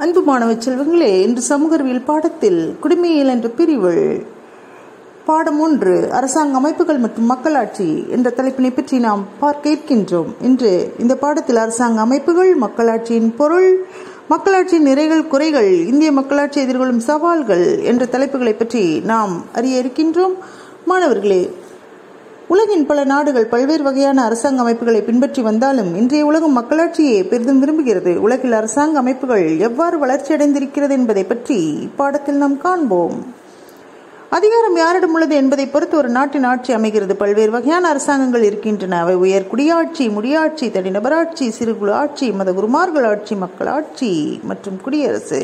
அன்பு மாணவ செல்வங்களே இன்று சமூக அறிவியல் பாடத்தில் குடிமையியல் என்ற பிரிவில் பாடம் ஒன்று அரசாங்க அமைப்புகள் மற்றும் மக்களாட்சி என்ற தலைப்பினை பற்றி நாம் பார்க்க இருக்கின்றோம் இன்று இந்த பாடத்தில் அரசாங்க அமைப்புகள் மக்களாட்சியின் பொருள் மக்களாட்சியின் நிறைகள் குறைகள் இந்திய மக்களாட்சி எதிர்கொள்ளும் சவால்கள் என்ற தலைப்புகளை பற்றி நாம் அறிய இருக்கின்றோம் மாணவர்களே உலகின் பல நாடுகள் பல்வேறு வகையான அரசாங்க அமைப்புகளை பின்பற்றி வந்தாலும் இன்றைய உலகம் மக்களாட்சியை பெரிதும் விரும்புகிறது உலகில் அரசாங்க அமைப்புகள் எவ்வாறு வளர்ச்சியடைந்திருக்கிறது என்பதை பற்றி இப்பாடத்தில் நாம் காண்போம் அதிகாரம் யாரிடம் உள்ளது என்பதை பொறுத்து ஒரு நாட்டின் ஆட்சி அமைகிறது பல்வேறு வகையான அரசாங்கங்கள் இருக்கின்றன அவை உயர் குடியாட்சி முடியாட்சி தனிநபராட்சி சிறுகுழு ஆட்சி மதகுருமார்கள் ஆட்சி மக்களாட்சி மற்றும் குடியரசு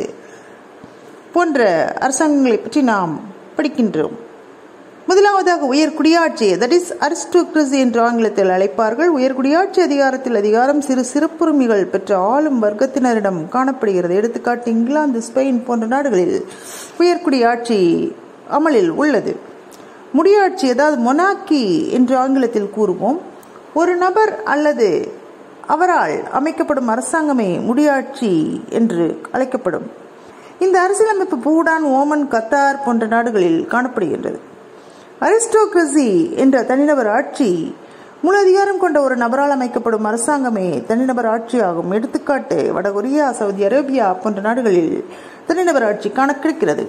போன்ற அரசாங்கங்களை பற்றி நாம் படிக்கின்றோம் முதலாவதாக உயர் குடியாட்சி தட் இஸ் அரிஸ்டோக்ரசி என்று ஆங்கிலத்தில் அழைப்பார்கள் உயர் குடியாட்சி அதிகாரத்தில் அதிகாரம் சிறு சிறப்புரிமைகள் பெற்ற ஆளும் வர்க்கத்தினரிடம் காணப்படுகிறது எடுத்துக்காட்டு இங்கிலாந்து ஸ்பெயின் போன்ற நாடுகளில் உயர் குடியாட்சி அமலில் உள்ளது முடியாட்சி அதாவது மொனாக்கி என்று ஆங்கிலத்தில் கூறுவோம் ஒரு நபர் அல்லது அவரால் அமைக்கப்படும் அரசாங்கமே முடியாட்சி என்று அழைக்கப்படும் இந்த அரசியலமைப்பு பூடான் ஓமன் கத்தார் போன்ற நாடுகளில் காணப்படுகின்றது அரிஸ்டோக்ரசி என்ற தனிநபர் ஆட்சி முழு அதிகாரம் கொண்ட ஒரு நபரால் அமைக்கப்படும் அரசாங்கமே தனிநபர் ஆட்சியாகும் எடுத்துக்காட்டு வடகொரியா சவுதி அரேபியா போன்ற நாடுகளில் தனிநபர் ஆட்சி காண கிடைக்கிறது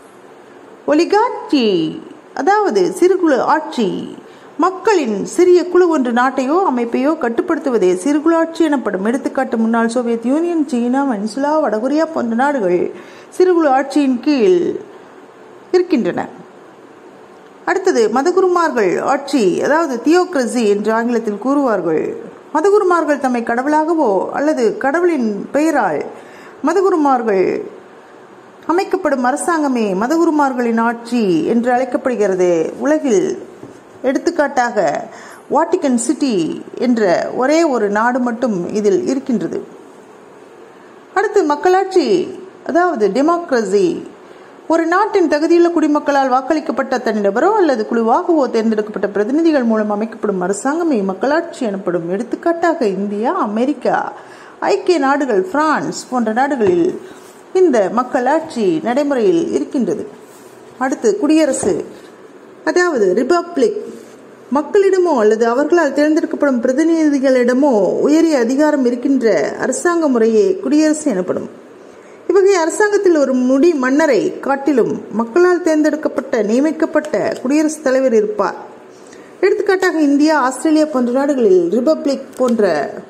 ஒலிகாட்சி அதாவது சிறுகுழு ஆட்சி மக்களின் சிறிய குழு ஒன்று நாட்டையோ அமைப்பையோ கட்டுப்படுத்துவதே சிறுகுழு ஆட்சி எனப்படும் எடுத்துக்காட்டு முன்னாள் சோவியத் யூனியன் சீனா வெனிசுலா வடகொரியா போன்ற நாடுகள் சிறுகுழு ஆட்சியின் கீழ் இருக்கின்றன அடுத்தது மதகுருமார்கள் ஆட்சி அதாவது தியோக்ரசி என்று ஆங்கிலத்தில் கூறுவார்கள் மதகுருமார்கள் தம்மை கடவுளாகவோ அல்லது கடவுளின் பெயரால் மதகுருமார்கள் அமைக்கப்படும் அரசாங்கமே மதகுருமார்களின் ஆட்சி என்று அழைக்கப்படுகிறது உலகில் எடுத்துக்காட்டாக வாட்டிகன் சிட்டி என்ற ஒரே ஒரு நாடு மட்டும் இதில் இருக்கின்றது அடுத்து மக்களாட்சி அதாவது டெமோக்ரஸி ஒரு நாட்டின் தகுதியுள்ள குடிமக்களால் வாக்களிக்கப்பட்ட தனிநபரோ அல்லது குழுவாகவோ தேர்ந்தெடுக்கப்பட்ட பிரதிநிதிகள் மூலம் அமைக்கப்படும் அரசாங்கமே மக்களாட்சி எனப்படும் எடுத்துக்காட்டாக இந்தியா அமெரிக்கா ஐக்கிய நாடுகள் பிரான்ஸ் போன்ற நாடுகளில் இந்த மக்களாட்சி நடைமுறையில் இருக்கின்றது அடுத்து குடியரசு அதாவது ரிபப்ளிக் மக்களிடமோ அல்லது அவர்களால் தேர்ந்தெடுக்கப்படும் பிரதிநிதிகளிடமோ உயரிய அதிகாரம் இருக்கின்ற அரசாங்க முறையே குடியரசு எனப்படும் இவ்வகை அரசாங்கத்தில் ஒரு முடி மன்னரை காட்டிலும் மக்களால் தேர்ந்தெடுக்கப்பட்ட நியமிக்கப்பட்ட குடியரசுத் தலைவர் இருப்பார் எடுத்துக்காட்டாக இந்தியா ஆஸ்திரேலியா போன்ற நாடுகளில் ரிபப்ளிக் போன்ற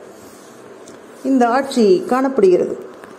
இந்த ஆட்சி காணப்படுகிறது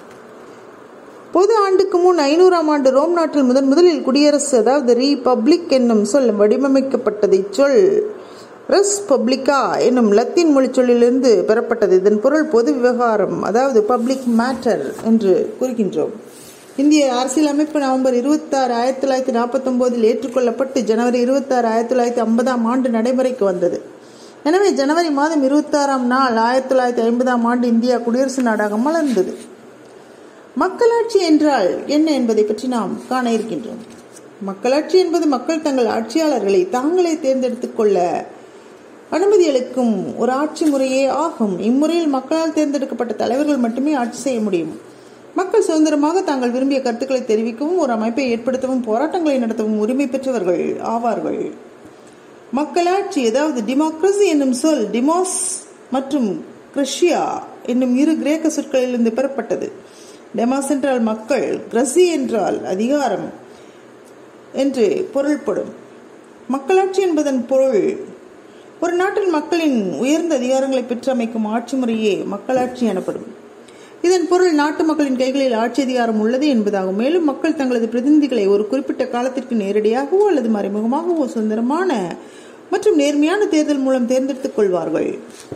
பொது ஆண்டுக்கு முன் ஐநூறாம் ஆண்டு ரோம் நாட்டில் முதன் முதலில் குடியரசு அதாவது ரீபப்ளிக் என்னும் சொல் வடிவமைக்கப்பட்டதை சொல் ரெஸ் பப்ளிகா என்னும் லத்தீன் மொழி சொல்லிலிருந்து பெறப்பட்டது இதன் பொருள் பொது விவகாரம் அதாவது பப்ளிக் மேட்டர் என்று கூறுகின்றோம் இந்திய அரசியலமைப்பு நவம்பர் இருபத்தாறு ஆயிரத்தி தொள்ளாயிரத்தி நாற்பத்தொம்போதில் ஏற்றுக்கொள்ளப்பட்டு ஜனவரி இருபத்தாறு ஆயிரத்தி தொள்ளாயிரத்தி ஐம்பதாம் ஆண்டு நடைமுறைக்கு வந்தது எனவே ஜனவரி மாதம் இருபத்தாறாம் நாள் ஆயிரத்தி தொள்ளாயிரத்தி ஐம்பதாம் ஆண்டு இந்தியா குடியரசு நாடாக மலர்ந்தது மக்களாட்சி என்றால் என்ன என்பதை பற்றி நாம் காண இருக்கின்றோம் மக்களாட்சி என்பது மக்கள் தங்கள் ஆட்சியாளர்களை தாங்களே தேர்ந்தெடுத்துக் கொள்ள அனுமதி அளிக்கும் ஒரு ஆட்சி முறையே ஆகும் இம்முறையில் மக்களால் தேர்ந்தெடுக்கப்பட்ட தலைவர்கள் மட்டுமே ஆட்சி செய்ய முடியும் மக்கள் சுதந்திரமாக தாங்கள் விரும்பிய கருத்துக்களை தெரிவிக்கவும் ஒரு அமைப்பை ஏற்படுத்தவும் போராட்டங்களை நடத்தவும் உரிமை பெற்றவர்கள் ஆவார்கள் மக்களாட்சி அதாவது டிமோக்ரஸி என்னும் சொல் டிமோஸ் மற்றும் கிரஷியா என்னும் இரு கிரேக்க சொற்களிலிருந்து பெறப்பட்டது டெமாஸ் என்றால் மக்கள் கிரசி என்றால் அதிகாரம் என்று பொருள்படும் மக்களாட்சி என்பதன் பொருள் ஒரு நாட்டில் மக்களின் உயர்ந்த அதிகாரங்களை பெற்று அமைக்கும் ஆட்சி முறையே மக்களாட்சி எனப்படும் இதன் பொருள் நாட்டு மக்களின் கைகளில் ஆட்சி அதிகாரம் உள்ளது என்பதாகும் மேலும் மக்கள் தங்களது பிரதிநிதிகளை ஒரு குறிப்பிட்ட காலத்திற்கு நேரடியாகவோ அல்லது மறைமுகமாகவோ சுதந்திரமான மற்றும் நேர்மையான தேர்தல் மூலம் தேர்ந்தெடுத்துக் கொள்வார்கள்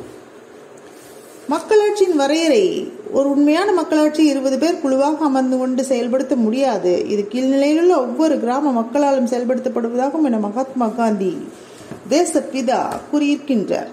மக்களாட்சியின் வரையறை ஒரு உண்மையான மக்களாட்சி இருபது பேர் குழுவாக அமர்ந்து கொண்டு செயல்படுத்த முடியாது இது கீழ்நிலையில் ஒவ்வொரு கிராம மக்களாலும் செயல்படுத்தப்படுவதாகும் என மகாத்மா காந்தி தேசப்பிதா கூறியிருக்கின்றார்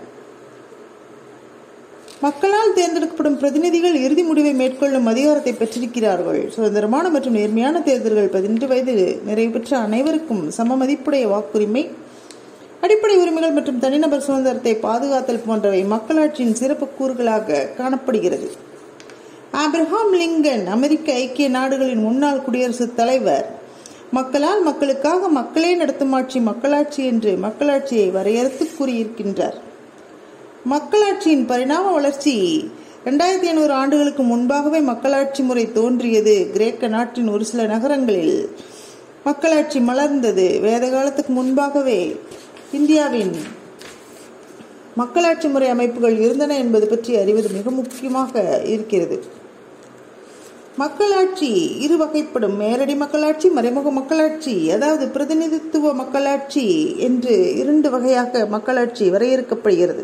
மக்களால் தேர்ந்தெடுக்கப்படும் பிரதிநிதிகள் இறுதி முடிவை மேற்கொள்ளும் அதிகாரத்தை பெற்றிருக்கிறார்கள் சுதந்திரமான மற்றும் நேர்மையான தேர்தல்கள் பதினெட்டு வயது நிறைவு பெற்ற அனைவருக்கும் சம மதிப்புடைய வாக்குரிமை அடிப்படை உரிமைகள் மற்றும் தனிநபர் சுதந்திரத்தை பாதுகாத்தல் போன்றவை மக்களாட்சியின் சிறப்பு கூறுகளாக காணப்படுகிறது ஆப்ரஹாம் லிங்கன் அமெரிக்க ஐக்கிய நாடுகளின் முன்னாள் குடியரசுத் தலைவர் மக்களால் மக்களுக்காக மக்களே நடத்தும் ஆட்சி மக்களாட்சி என்று மக்களாட்சியை வரையறுத்து கூறியிருக்கின்றார் மக்களாட்சியின் பரிணாம வளர்ச்சி இரண்டாயிரத்தி ஐநூறு ஆண்டுகளுக்கு முன்பாகவே மக்களாட்சி முறை தோன்றியது கிரேக்க நாட்டின் ஒரு சில நகரங்களில் மக்களாட்சி மலர்ந்தது வேத காலத்துக்கு முன்பாகவே இந்தியாவின் மக்களாட்சி முறை அமைப்புகள் இருந்தன என்பது பற்றி அறிவது மிக முக்கியமாக இருக்கிறது மக்களாட்சி இரு வகைப்படும் நேரடி மக்களாட்சி மறைமுக மக்களாட்சி அதாவது பிரதிநிதித்துவ மக்களாட்சி என்று இரண்டு வகையாக மக்களாட்சி வரையறுக்கப்படுகிறது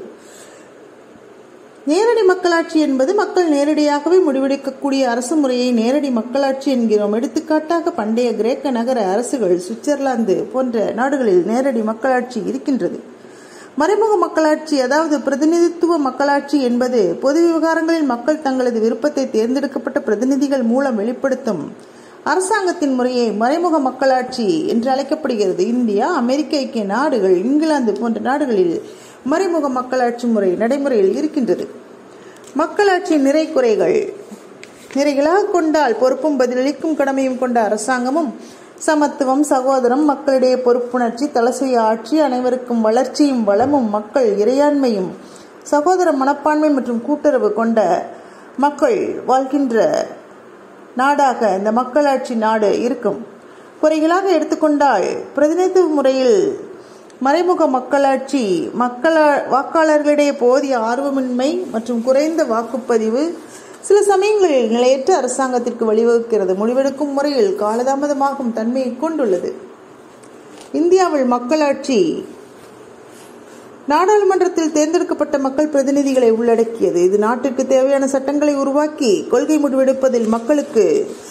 நேரடி மக்களாட்சி என்பது மக்கள் நேரடியாகவே முடிவெடுக்கக்கூடிய அரசு முறையை நேரடி மக்களாட்சி என்கிறோம் எடுத்துக்காட்டாக பண்டைய கிரேக்க நகர அரசுகள் சுவிட்சர்லாந்து போன்ற நாடுகளில் நேரடி மக்களாட்சி இருக்கின்றது மறைமுக மக்களாட்சி அதாவது பிரதிநிதித்துவ மக்களாட்சி என்பது பொது விவகாரங்களில் மக்கள் தங்களது விருப்பத்தை தேர்ந்தெடுக்கப்பட்ட பிரதிநிதிகள் மூலம் வெளிப்படுத்தும் அரசாங்கத்தின் முறையை மறைமுக மக்களாட்சி என்று அழைக்கப்படுகிறது இந்தியா அமெரிக்க ஐக்கிய நாடுகள் இங்கிலாந்து போன்ற நாடுகளில் மறைமுக மக்களாட்சி முறை நடைமுறையில் இருக்கின்றது மக்களாட்சியின் நிறை குறைகள் நிறைகளாக கொண்டால் பொறுப்பும் பதிலளிக்கும் கடமையும் கொண்ட அரசாங்கமும் சமத்துவம் சகோதரம் மக்களிடையே பொறுப்புணர்ச்சி தலசுய ஆட்சி அனைவருக்கும் வளர்ச்சியும் வளமும் மக்கள் இறையாண்மையும் சகோதர மனப்பான்மை மற்றும் கூட்டுறவு கொண்ட மக்கள் வாழ்கின்ற நாடாக இந்த மக்களாட்சி நாடு இருக்கும் குறைகளாக எடுத்துக்கொண்டால் பிரதிநிதித்துவ முறையில் மறைமுக மக்களாட்சி மக்களா வாக்காளர்களிடையே போதிய ஆர்வமின்மை மற்றும் குறைந்த வாக்குப்பதிவு சில சமயங்களில் நிலையற்ற அரசாங்கத்திற்கு வழிவகுக்கிறது முடிவெடுக்கும் முறையில் காலதாமதமாகும் தன்மையை கொண்டுள்ளது இந்தியாவில் மக்களாட்சி நாடாளுமன்றத்தில் தேர்ந்தெடுக்கப்பட்ட மக்கள் பிரதிநிதிகளை உள்ளடக்கியது இது நாட்டிற்கு தேவையான சட்டங்களை உருவாக்கி கொள்கை முடிவெடுப்பதில் மக்களுக்கு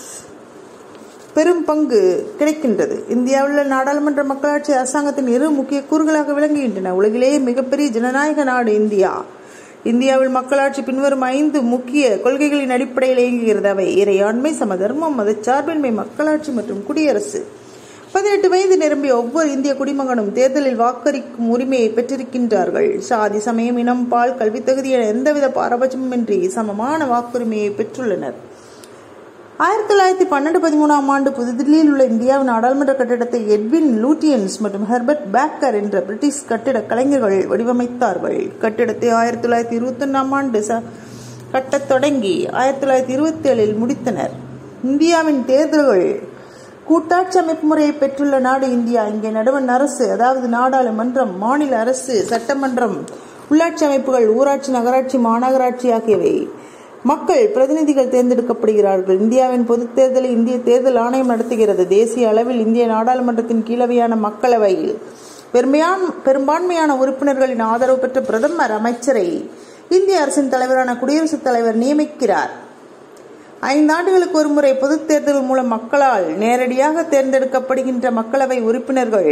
பெரும் பங்கு கிடைக்கின்றது இந்தியாவில் உள்ள நாடாளுமன்ற மக்களாட்சி அரசாங்கத்தின் இரு முக்கிய கூறுகளாக விளங்குகின்றன உலகிலேயே மிகப்பெரிய ஜனநாயக நாடு இந்தியா இந்தியாவில் மக்களாட்சி பின்வரும் ஐந்து முக்கிய கொள்கைகளின் அடிப்படையில் இயங்குகிறது அவை இறையாண்மை சமதர்மம் மதச்சார்பின்மை மக்களாட்சி மற்றும் குடியரசு பதினெட்டு வயது நிரம்பிய ஒவ்வொரு இந்திய குடிமகனும் தேர்தலில் வாக்களிக்கும் உரிமையை பெற்றிருக்கின்றார்கள் சாதி சமயம் இனம் பால் கல்வித் தகுதி என எந்தவித பாரபட்சமின்றி சமமான வாக்குரிமையை பெற்றுள்ளனர் ஆயிரத்தி தொள்ளாயிரத்தி பன்னெண்டு பதிமூணாம் ஆண்டு புதுதில்லியில் உள்ள இந்தியாவின் நாடாளுமன்ற கட்டிடத்தை எட்வின் லூட்டியன்ஸ் மற்றும் ஹெர்பர்ட் பேக்கர் என்ற பிரிட்டிஷ் கட்டிட கலைஞர்கள் வடிவமைத்தார்கள் கட்டிடத்தை ஆயிரத்தி தொள்ளாயிரத்தி இருபத்தொன்னாம் ஆண்டு ச கட்டத் தொடங்கி ஆயிரத்தி தொள்ளாயிரத்தி இருபத்தி ஏழில் முடித்தனர் இந்தியாவின் தேர்தல்கள் கூட்டாட்சி அமைப்பு முறையை பெற்றுள்ள நாடு இந்தியா இங்கே நடுவண் அரசு அதாவது நாடாளுமன்றம் மாநில அரசு சட்டமன்றம் உள்ளாட்சி அமைப்புகள் ஊராட்சி நகராட்சி மாநகராட்சி ஆகியவை மக்கள் பிரதிநிதிகள் தேர்ந்தெடுக்கப்படுகிறார்கள் இந்தியாவின் பொதுத் தேர்தலை இந்திய தேர்தல் ஆணையம் நடத்துகிறது தேசிய அளவில் இந்திய நாடாளுமன்றத்தின் கீழவையான மக்களவையில் பெருமையான பெரும்பான்மையான உறுப்பினர்களின் ஆதரவு பெற்ற பிரதமர் அமைச்சரை இந்திய அரசின் தலைவரான குடியரசுத் தலைவர் நியமிக்கிறார் ஐந்தாண்டுகளுக்கு ஒருமுறை பொதுத் தேர்தல் மூலம் மக்களால் நேரடியாக தேர்ந்தெடுக்கப்படுகின்ற மக்களவை உறுப்பினர்கள்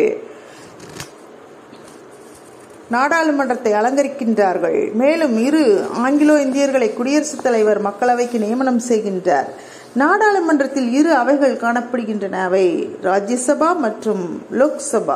நாடாளுமன்றத்தை அலங்கரிக்கின்றார்கள் மேலும் இரு ஆங்கிலோ இந்தியர்களை குடியரசுத் தலைவர் மக்களவைக்கு நியமனம் செய்கின்றார் நாடாளுமன்றத்தில் இரு அவைகள் காணப்படுகின்றன அவை ராஜ்யசபா மற்றும் லோக்சபா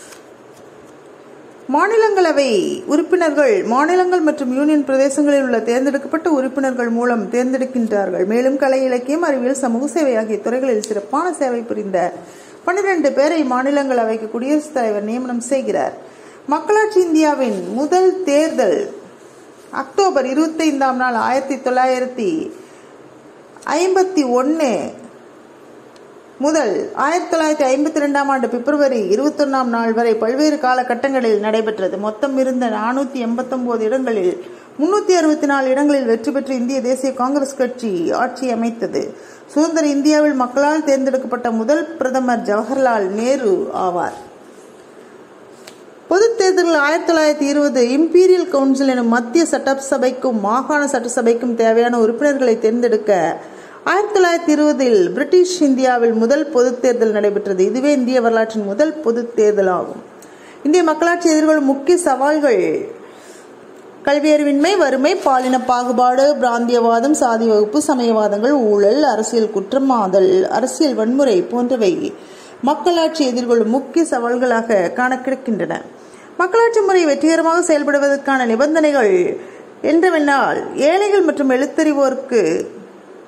மாநிலங்களவை உறுப்பினர்கள் மாநிலங்கள் மற்றும் யூனியன் பிரதேசங்களில் உள்ள தேர்ந்தெடுக்கப்பட்ட உறுப்பினர்கள் மூலம் தேர்ந்தெடுக்கின்றார்கள் மேலும் கலை இலக்கியம் அறிவியல் சமூக சேவை ஆகிய துறைகளில் சிறப்பான சேவை புரிந்த பன்னிரண்டு பேரை மாநிலங்களவைக்கு குடியரசுத் தலைவர் நியமனம் செய்கிறார் மக்களாட்சி இந்தியாவின் முதல் தேர்தல் அக்டோபர் இருபத்தைந்தாம் நாள் ஆயிரத்தி தொள்ளாயிரத்தி ஐம்பத்தி ஒன்று முதல் ஆயிரத்தி தொள்ளாயிரத்தி ஐம்பத்தி ரெண்டாம் ஆண்டு பிப்ரவரி இருபத்தொன்னாம் நாள் வரை பல்வேறு காலகட்டங்களில் நடைபெற்றது மொத்தம் இருந்த நானூற்றி எண்பத்தொம்போது இடங்களில் முன்னூற்றி அறுபத்தி நாலு இடங்களில் வெற்றி பெற்று இந்திய தேசிய காங்கிரஸ் கட்சி ஆட்சி அமைத்தது சுதந்திர இந்தியாவில் மக்களால் தேர்ந்தெடுக்கப்பட்ட முதல் பிரதமர் ஜவஹர்லால் நேரு ஆவார் பொதுத் தேர்தலில் ஆயிரத்தி தொள்ளாயிரத்தி இருபது இம்பீரியல் கவுன்சில் எனும் மத்திய சட்டசபைக்கும் மாகாண சட்டசபைக்கும் தேவையான உறுப்பினர்களை தேர்ந்தெடுக்க ஆயிரத்தி தொள்ளாயிரத்தி இருபதில் பிரிட்டிஷ் இந்தியாவில் முதல் பொதுத் தேர்தல் நடைபெற்றது இதுவே இந்திய வரலாற்றின் முதல் பொதுத் தேர்தல் ஆகும் இந்திய மக்களாட்சி எதிர்கொள்ளும் முக்கிய சவால்கள் கல்வியறிவின்மை வறுமை பாலின பாகுபாடு பிராந்தியவாதம் சாதி வகுப்பு சமயவாதங்கள் ஊழல் அரசியல் குற்றமாதல் அரசியல் வன்முறை போன்றவை மக்களாட்சி எதிர்கொள்ளும் முக்கிய சவால்களாக காண கிடக்கின்றன மக்களாட்சி முறை வெற்றிகரமாக செயல்படுவதற்கான நிபந்தனைகள் என்றவென்றால் ஏழைகள் மற்றும் எழுத்தறிவோருக்கு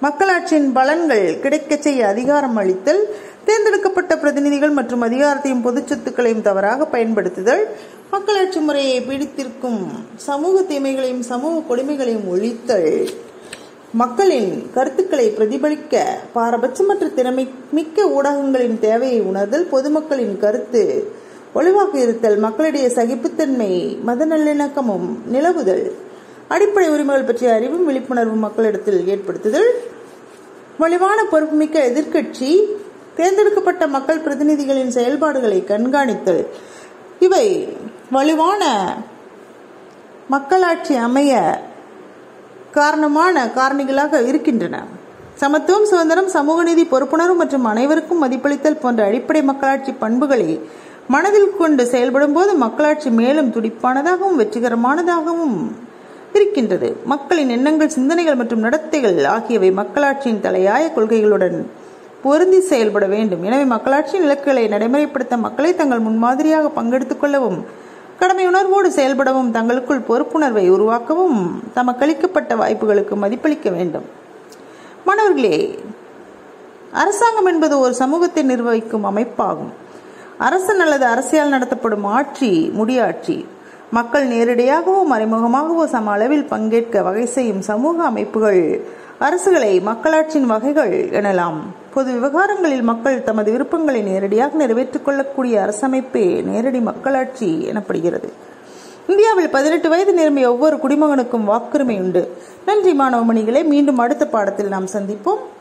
மக்களாட்சியின் பலன்கள் கிடைக்கச் செய்ய அதிகாரம் அளித்தல் தேர்ந்தெடுக்கப்பட்ட பிரதிநிதிகள் மற்றும் அதிகாரத்தையும் பொது சொத்துக்களையும் தவறாக பயன்படுத்துதல் மக்களாட்சி முறையை பீடித்திருக்கும் சமூக தீமைகளையும் சமூக கொடுமைகளையும் ஒழித்தல் மக்களின் கருத்துக்களை பிரதிபலிக்க பாரபட்சமற்ற திறமை மிக்க ஊடகங்களின் தேவையை உணர்தல் பொதுமக்களின் கருத்து ஒளிவாக இருத்தல் மக்களிடையே சகிப்புத்தன்மை மத நல்லிணக்கமும் நிலவுதல் அடிப்படை உரிமைகள் பற்றிய அறிவும் விழிப்புணர்வும் மக்களிடத்தில் ஏற்படுத்துதல் வலிவான பொறுப்புமிக்க எதிர்க்கட்சி தேர்ந்தெடுக்கப்பட்ட மக்கள் பிரதிநிதிகளின் செயல்பாடுகளை கண்காணித்தல் இவை வலுவான மக்களாட்சி அமைய காரணமான காரணிகளாக இருக்கின்றன சமத்துவம் சுதந்திரம் சமூக நீதி பொறுப்புணர்வு மற்றும் அனைவருக்கும் மதிப்பளித்தல் போன்ற அடிப்படை மக்களாட்சி பண்புகளை மனதில் கொண்டு செயல்படும் போது மக்களாட்சி மேலும் துடிப்பானதாகவும் வெற்றிகரமானதாகவும் இருக்கின்றது மக்களின் எண்ணங்கள் சிந்தனைகள் மற்றும் நடத்தைகள் ஆகியவை மக்களாட்சியின் தலையாய கொள்கைகளுடன் பொருந்தி செயல்பட வேண்டும் எனவே மக்களாட்சியின் இலக்குகளை நடைமுறைப்படுத்த மக்களை தங்கள் முன்மாதிரியாக பங்கெடுத்துக் கொள்ளவும் கடமை உணர்வோடு செயல்படவும் தங்களுக்குள் பொறுப்புணர்வை உருவாக்கவும் தமக்களிக்கப்பட்ட வாய்ப்புகளுக்கு மதிப்பளிக்க வேண்டும் மாணவர்களே அரசாங்கம் என்பது ஒரு சமூகத்தை நிர்வகிக்கும் அமைப்பாகும் அரசன் அல்லது அரசியல் நடத்தப்படும் ஆட்சி முடியாட்சி மக்கள் நேரடியாகவோ மறைமுகமாகவோ சம அளவில் பங்கேற்க வகை செய்யும் சமூக அமைப்புகள் அரசுகளை மக்களாட்சியின் வகைகள் எனலாம் பொது விவகாரங்களில் மக்கள் தமது விருப்பங்களை நேரடியாக நிறைவேற்றிக் கொள்ளக்கூடிய அரசமைப்பே நேரடி மக்களாட்சி எனப்படுகிறது இந்தியாவில் பதினெட்டு வயது நிரம்பிய ஒவ்வொரு குடிமகனுக்கும் வாக்குரிமை உண்டு நன்றி மாணவ மணிகளே மீண்டும் அடுத்த பாடத்தில் நாம் சந்திப்போம்